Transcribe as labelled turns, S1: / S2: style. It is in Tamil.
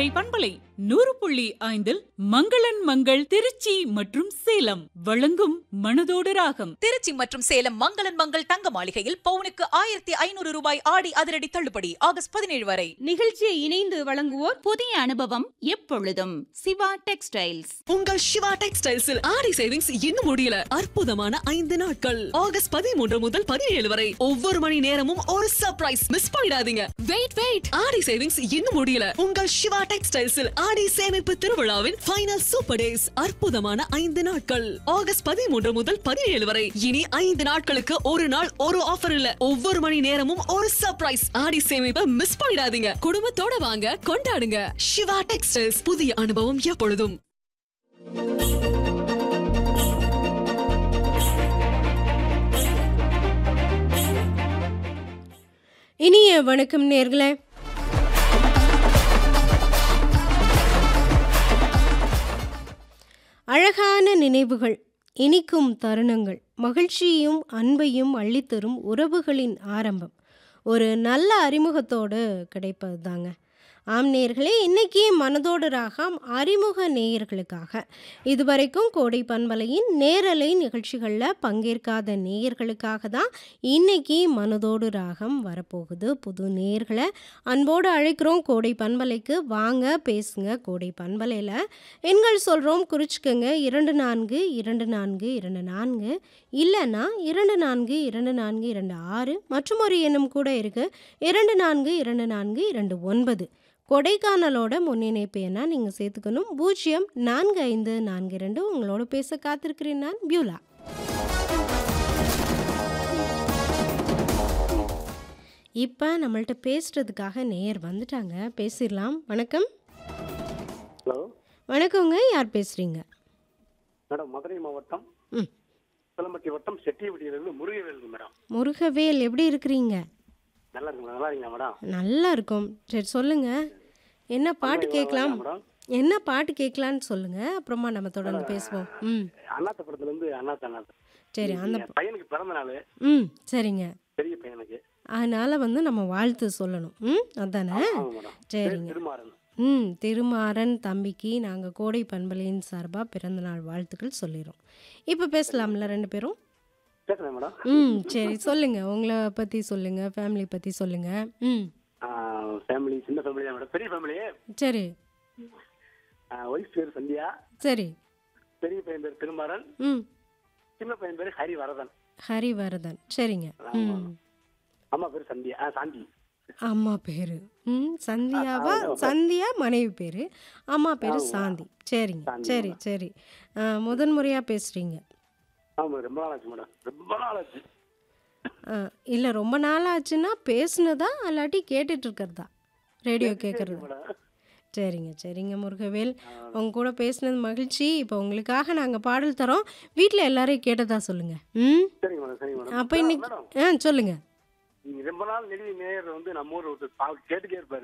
S1: கோடை பண்பலை நூறு புள்ளி ஐந்தில் மங்களன் மங்கள் திருச்சி மற்றும் சேலம் வழங்கும் மனதோடு ராகம்
S2: திருச்சி மற்றும் சேலம் மங்களன் மங்கள் தங்க மாளிகையில் பவுனுக்கு ஆயிரத்தி ஐநூறு ரூபாய் ஆடி அதிரடி தள்ளுபடி ஆகஸ்ட் பதினேழு வரை
S3: நிகழ்ச்சியை இணைந்து வழங்குவோர் புதிய அனுபவம் எப்பொழுதும் சிவா டெக்ஸ்டைல்ஸ்
S4: உங்கள் சிவா டெக்ஸ்டைல்ஸில் ஆடி சேவிங்ஸ் இன்னும் முடியல அற்புதமான ஐந்து நாட்கள் ஆகஸ்ட் பதிமூன்று முதல் பதினேழு வரை ஒவ்வொரு மணி நேரமும் ஒரு சர்ப்ரைஸ் மிஸ் பண்ணிடாதீங்க வெயிட் வெயிட் ஆடி சேவிங்ஸ் இன்னும் முடியல உங்கள் சிவா டெக்ஸ்டைல்ஸில் ஆடி சேமிப்பு திருவிழாவின் ஃபைனல் சூப்பர் டேஸ் அற்புதமான ஐந்து நாட்கள் ஆகஸ்ட் பதிமூன்று முதல் பதினேழு வரை இனி ஐந்து நாட்களுக்கு ஒரு நாள் ஒரு ஆஃபர் இல்ல ஒவ்வொரு மணி நேரமும் ஒரு சர்ப்ரைஸ் ஆடி சேமிப்பை மிஸ் பண்ணிடாதீங்க குடும்பத்தோட வாங்க கொண்டாடுங்க சிவா டெக்ஸ்டைல்ஸ் புதிய அனுபவம் எப்பொழுதும்
S5: இனிய வணக்கம் நேர்களே அழகான நினைவுகள் இனிக்கும் தருணங்கள் மகிழ்ச்சியும் அன்பையும் அள்ளித்தரும் உறவுகளின் ஆரம்பம் ஒரு நல்ல அறிமுகத்தோடு கிடைப்பது தாங்க ஆம் நேயர்களே இன்னைக்கு மனதோடு ராகம் அறிமுக நேயர்களுக்காக இதுவரைக்கும் கோடை பண்பலையின் நேரலை நிகழ்ச்சிகளில் பங்கேற்காத நேயர்களுக்காக தான் இன்னைக்கு மனதோடு ராகம் வரப்போகுது புது நேயர்களை அன்போடு அழைக்கிறோம் கோடை பண்பலைக்கு வாங்க பேசுங்க கோடை பண்பலையில் எண்கள் சொல்கிறோம் குறிச்சிக்கோங்க இரண்டு நான்கு இரண்டு நான்கு இரண்டு நான்கு இல்லைன்னா இரண்டு நான்கு இரண்டு நான்கு இரண்டு ஆறு மற்றும் ஒரு எண்ணும் கூட இருக்குது இரண்டு நான்கு இரண்டு நான்கு இரண்டு ஒன்பது கொடைக்கானலோட முன்னிணைப்பு என்ன நீங்கள் சேர்த்துக்கணும் பூஜ்ஜியம் நான்கு ஐந்து நான்கு இரண்டு உங்களோட பேச காத்திருக்கிறேன் நான் பியூலா இப்போ நம்மள்ட்ட பேசுறதுக்காக நேயர் வந்துட்டாங்க பேசிடலாம் வணக்கம்
S6: ஹலோ
S5: வணக்கங்க யார் பேசுறீங்க
S6: மேடம் மதுரை மாவட்டம்
S5: ம்
S6: சிலம்பட்டி வட்டம் செட்டியப்பட்டியிலிருந்து முருகவேலுங்க மேடம்
S5: முருகவேல் எப்படி இருக்கிறீங்க
S6: நல்லா இருக்குங்களா நல்லா இருக்கீங்களா மேடம்
S5: நல்லா இருக்கும் சரி சொல்லுங்க என்ன பாட்டு
S6: நல்லா
S5: கேட்கலாம்
S6: இருக்கீங்களா மேடம்
S5: என்ன பாட்டு கேட்கலான்னு சொல்லுங்க அப்புறமா நம்ம தொடர்ந்து பேசுவோம் ம்
S6: அண்ணாத்த படத்துல இருந்து அண்ணாத்த அண்ணாத்த
S5: சரி அந்த
S6: என் பையனுக்கு பிறந்த நாள்
S5: ம் சரிங்க
S6: பெரிய பையனுக்கு
S5: அதனால வந்து நம்ம வாழ்த்து சொல்லணும் ம் அதானே
S6: ஆமா மேடம் பேர்
S5: சரிங்க
S6: திருமாறன்
S5: ம் திருமாறன் தம்பிக்கு நாங்கள் கோடை பண்பலையின் சார்பாக பிறந்தநாள் வாழ்த்துக்கள் சொல்லிடுறோம் இப்போ பேசலாம்ல ரெண்டு பேரும்
S6: பேசுறேன் மேடம்
S5: ம் சரி சொல்லுங்க உங்களை பற்றி சொல்லுங்க ஃபேமிலி பற்றி சொல்லுங்க ம்
S6: ஃபேமிலி சின்ன ஃபேமிலி தான் மேடம் பெரிய ஃபேமிலி
S5: சரி
S6: ஒய்ஃப் பேர் சந்தியா
S5: சரி
S6: பெரிய பையன் பேர் திருமாறன்
S5: ம்
S6: சின்ன பையன் பேர் ஹரிவரதன்
S5: ஹரிவரதன் சரிங்க ம்
S6: அம்மா பேர் சந்தியா ஆ, சாந்தி
S5: அம்மா பேர் ம் சந்தியாவா சந்தியா மனைவி பேர் அம்மா பேர் சாந்தி சரிங்க
S6: சாந்தி,
S5: சரி சரி ஆ, முதன் முறையாக பேசுகிறீங்க
S6: ஆமா ரொம்ப நாள் ஆச்சு மேடம் ரொம்ப நாள் ஆச்சு
S5: இல்லை ரொம்ப நாள் ஆச்சுன்னா பேசுனதா இல்லாட்டி கேட்டுட்டு இருக்கிறதா ரேடியோ கேட்குறது
S6: மேடம்
S5: சரிங்க சரிங்க முருகவேல் உங்க கூட பேசுனது மகிழ்ச்சி இப்போ உங்களுக்காக நாங்கள் பாடல் தரோம் வீட்டில் எல்லாரையும் கேட்டதா சொல்லுங்க ம்
S6: சரிங்க மேடம் சரிங்க மேடம்
S5: அப்போ இன்னைக்கு
S6: மேடம்
S5: ஆ சொல்லுங்க
S6: நீங்க ரொம்ப நாள் நெடுவி நேயர் வந்து நம்ம ஊர் ஒருத்தர் பா- கேட்டுக்கே இருப்பாரு